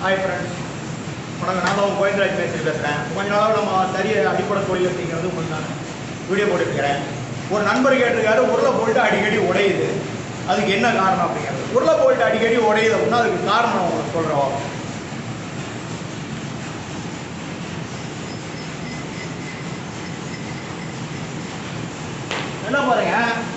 Hi friends வணக்கம் நான் தான் கோவிந்தராஜ் மேஸ்திரி பேசுகிறேன் கொஞ்ச நாளாக நம்ம தறிய அடிப்படை தொழில் அப்படிங்கிறது உங்களுக்கு நான் வீடியோ போட்டுருக்கிறேன் ஒரு நண்பர் கேட்டிருக்காரு உருளை போல்ட்டு அடிக்கடி உடையுது அதுக்கு என்ன காரணம் அப்படிங்கிறது உருளை போல்ட்டு அடிக்கடி உடையுது அப்படின்னா அதுக்கு காரணம் உங்களுக்கு சொல்கிறோம் என்ன பாருங்க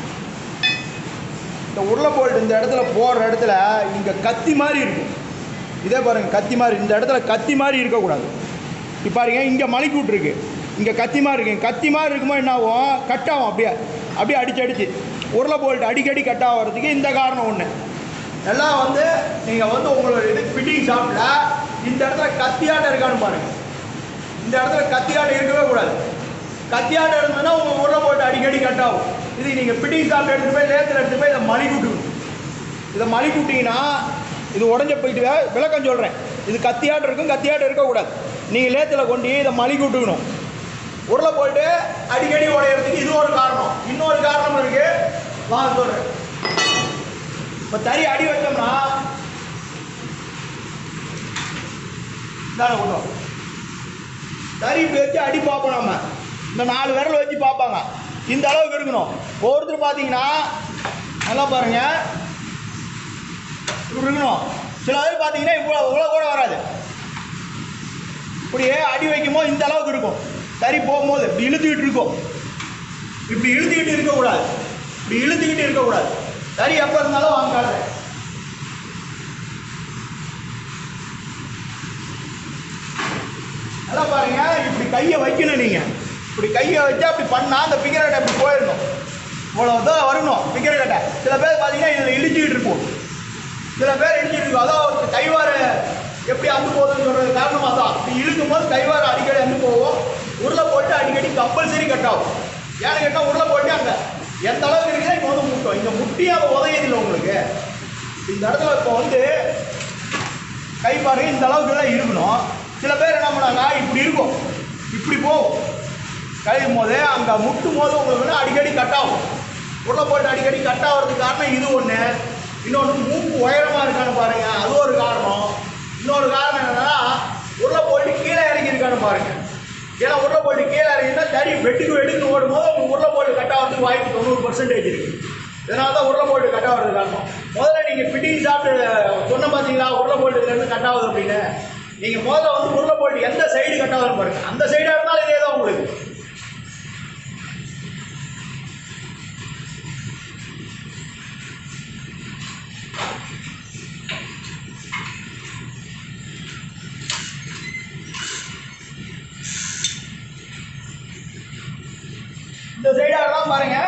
இந்த உருளை போல்ட் இந்த இடத்துல போடுற இடத்துல இங்கே கத்தி மாதிரி இருக்கும் இதே பாருங்க கத்தி மாதிரி இந்த இடத்துல கத்தி மாதிரி இருக்கக்கூடாது இப்போ பாருங்க இங்கே மணிக்கூட்டு இருக்கு இங்கே கத்தி மாதிரி இருக்கு கத்தி மாதிரி இருக்கும்போது என்ன ஆகும் கட் ஆகும் அப்படியே அப்படியே அடிச்சு அடிச்சு உருளை போல்ட் அடிக்கடி கட் ஆகிறதுக்கு இந்த காரணம் ஒன்று எல்லாம் வந்து நீங்கள் வந்து உங்களோட இது ஃபிட்டிங் ஷாப்பில் இந்த இடத்துல கத்தியாட்டம் இருக்கான்னு பாருங்க இந்த இடத்துல கத்தியாட்டம் இருக்கவே கூடாது கத்தியாட்டம் இருந்ததுன்னா உங்கள் உருளை போட்டு அடிக்கடி கட் ஆகும் இது நீங்கள் ஃபிட்டிங் ஷாப் எடுத்துகிட்டு போய் லேத்தில் எடுத்துகிட்டு போய் இதை மணி கூட்டுக்கணும் இதை மணி கூட்டிங்கன்னா இது உடஞ்ச போயிட்டு வே- விளக்கம் சொல்கிறேன் இது கத்தியாட்டம் இருக்கும் கத்தியாட்டம் இருக்கக்கூடாது நீங்கள் லேத்தில் கொண்டு இதை மணி கூட்டுக்கணும் உருளை போட்டு அடிக்கடி உடையிறதுக்கு இது ஒரு காரணம் இன்னொரு காரணம் இருக்கு வாங்க சொல்கிறேன் இப்போ தறி அடி வச்சோம்னா இந்தாண்ட கொண்டு வா. தறி இப்படி வச்சு அடி பார்ப்போம் நம்ம இந்த நாலு விரல் வச்சு பார்ப்பாங்க இந்த அளவுக்கு இருக்கணும் ஒவ்வொருத்தர் பார்த்தீங்கன்னா நல்லா பாருங்க இப்படி இருக்கணும் சில பேர் பார்த்தீங்கன்னா இவ்வளோ இவ்வளோ கூட வராது இப்படியே அடி வைக்கும்போது இந்த அளவுக்கு இருக்கும் தறி போகும்போது இப்படி இழுத்துக்கிட்டு இருக்கும் இப்படி இழுத்துக்கிட்டு இருக்கக்கூடாது இப்படி இழுத்துக்கிட்டு இருக்கக்கூடாது தறி எப்போ இருந்தாலும் வாங்க காட்டுறேன் நல்லா பாருங்க இப்படி கையை வைக்கணும் நீங்க இப்படி கையை வச்சா அப்படி பண்ணா அந்த பிகரட்டை அப்படி போயிடணும் இவ்வளோதான் வரணும் பிகரட்டை சில பேர் பார்த்தீங்கன்னா இதில் இடிச்சுக்கிட்டு இருக்கும் சில பேர் இடிச்சுட்டு இருக்கும் அதான் ஒரு கைவார எப்படி அந்து போகுதுன்னு சொல்றது காரணமாக தான் இப்படி இழுக்கும் போது கைவார அடிக்கடி அந்து போகும் உருளை போட்டு அடிக்கடி கம்பல்சரி கட் ஆகும் ஏன்னு கேட்டால் உருளை போட்டு அங்கே எந்த அளவுக்கு இருக்குதோ இப்போ வந்து முட்டும் இங்கே முட்டி அதை உதயதில்லை உங்களுக்கு இந்த இடத்துல இப்போ வந்து கை பாருங்க இந்த அளவுக்கு தான் இருக்கணும் சில பேர் என்ன பண்ணாங்க இப்படி இருக்கும் இப்படி போகும் கழியும் போது அங்கே முட்டும் போது உங்களுக்கு வந்து அடிக்கடி கட் ஆகும் உள்ள போட்டு அடிக்கடி கட் ஆகிறதுக்கு காரணம் இது ஒன்று இன்னொன்று மூக்கு உயரமாக இருக்கான்னு பாருங்க அது ஒரு காரணம் இன்னொரு காரணம் என்னன்னா உருளை போட்டு கீழே இறங்கி இருக்கான்னு பாருங்க ஏன்னா உருளை போட்டு கீழே இறங்கினா தறி வெட்டுக்கு வெட்டுக்கு ஓடும்போது உங்களுக்கு உருளை போட்டு கட் ஆகிறதுக்கு வாய்ப்பு தொண்ணூறு பர்சன்டேஜ் இருக்கு இதனால தான் உருளை போட்டு கட் ஆகிறது காரணம் முதல்ல நீங்கள் ஃபிட்டிங் சாப்பிட்டு சொன்ன பார்த்தீங்களா உருளை போட்டுலேருந்து கட் ஆகுது அப்படின்னு நீங்கள் முதல்ல வந்து உருளை போட்டு எந்த சைடு கட் ஆகுதுன்னு பாருங்க அந்த சைடாக இருந்தாலும் இதே தான் உங்களுக்கு இந்த சைடாக இருந்தால் பாருங்க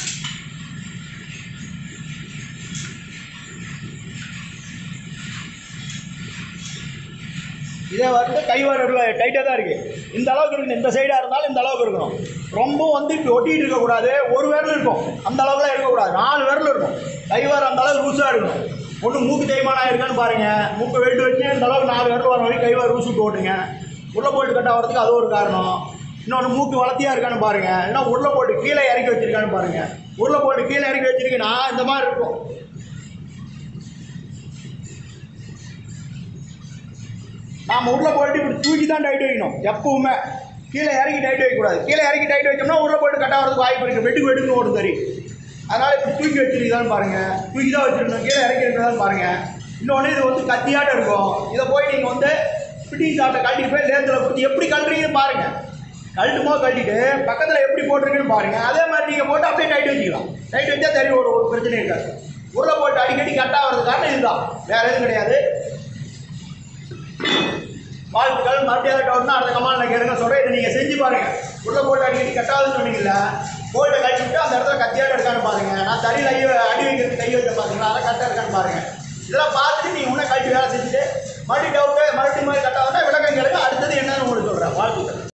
இதே வந்து கை வரல டைட்டாக தான் இருக்குது இந்த அளவுக்கு இருக்கணும் இந்த சைடாக இருந்தாலும் இந்த அளவுக்கு இருக்கணும் ரொம்ப வந்து இப்படி ஒட்டிகிட்டு இருக்கக்கூடாது ஒரு விரல் இருக்கும் அந்த அளவுக்குலாம் இருக்கக்கூடாது நாலு விரல் இருக்கும் கை வர அந்த அளவுக்கு லூஸாக இருக்கணும் ஒன்று மூக்கு தேய்மானம் இருக்கான்னு பாருங்கள் மூக்கு வெட்டு வச்சு இந்த அளவுக்கு நாலு விரல் வர வரைக்கும் கை வர லூசு விட்டு ஓட்டுங்க உருளை போட்டு கட்ட வரதுக்கு அது ஒரு காரணம் இன்னொன்று மூக்கு வளர்த்தியாக இருக்கான்னு பாருங்கள் இல்லைன்னா உருளை போட்டு கீழே இறக்கி வச்சிருக்கான்னு பாருங்கள் உருளை போட்டு கீழே இறக்கி வச்சிருக்கீங்கன்னா இந்த மாதிரி இருக்கும் நாம் உருளை போட்டு இப்படி தூக்கி தான் டைட் வைக்கணும் எப்பவுமே கீழே இறக்கி டைட் வைக்கக்கூடாது கீழே இறக்கி டைட் வைக்கணும்னா உருளை போட்டு கட்ட வரதுக்கு வாய்ப்பு இருக்குது வெட்டுக்கு வெட்டுக்கு ஓடும் தறி அதனால் இப்படி தூக்கி வச்சிருக்கீங்களான்னு பாருங்கள் தூக்கி தான் வச்சிருக்கணும் கீழே இறக்கி இருக்கிறதான்னு பாருங்கள் இன்னொன்று இது வந்து கத்தியாட்டம் இருக்கும் இதை போய் நீங்கள் வந்து ஃபிட்டிங் சாட்டை கழட்டிட்டு போய் லேத்தில் கொடுத்து எப்படி கழட்டுறீங்கன்னு பாருங்கள் கழட்டும் போது கழட்டிட்டு பக்கத்தில் எப்படி போட்டிருக்குன்னு பாருங்கள் அதே மாதிரி நீங்கள் போட்டு அப்படியே டைட் வச்சுக்கலாம் டைட் வச்சா தறி ஒரு ஒரு பிரச்சனை இருக்காது உருளை போட்டு அடிக்கடி கட் ஆகிறது காரணம் இதுதான் வேறு எதுவும் கிடையாது வாழ்த்துக்கள் மறுபடியும் ஏதாவது டவுட்னா அடுத்த கமாலில் கேளுங்க சொல்கிறேன் இதை நீங்கள் செஞ்சு பாருங்க உள்ள போட்டு அடிக்கடி கட்டாதுன்னு சொன்னீங்கல்ல போல்ட்டை கழிச்சு விட்டு அந்த இடத்துல கத்தியாட இருக்கான்னு பாருங்க நான் தறியில் ஐயோ அடி வைக்கிறதுக்கு கை வைக்க பார்த்தீங்களா அதை கரெக்டாக இருக்கான்னு பாருங்க இதெல்லாம் பார்த்துட்டு நீங்கள் உன்ன கழிச்சு வேலை செஞ்சுட்டு மறுபடியும் டவுட்டு மறுபடியும் மாதிரி கட்டாதுன்னா விளக்கம் கேளுங்க அடுத்தது என்னன்னு உங்களுக்கு சொல்கிறேன் வாழ்த்துக்கள்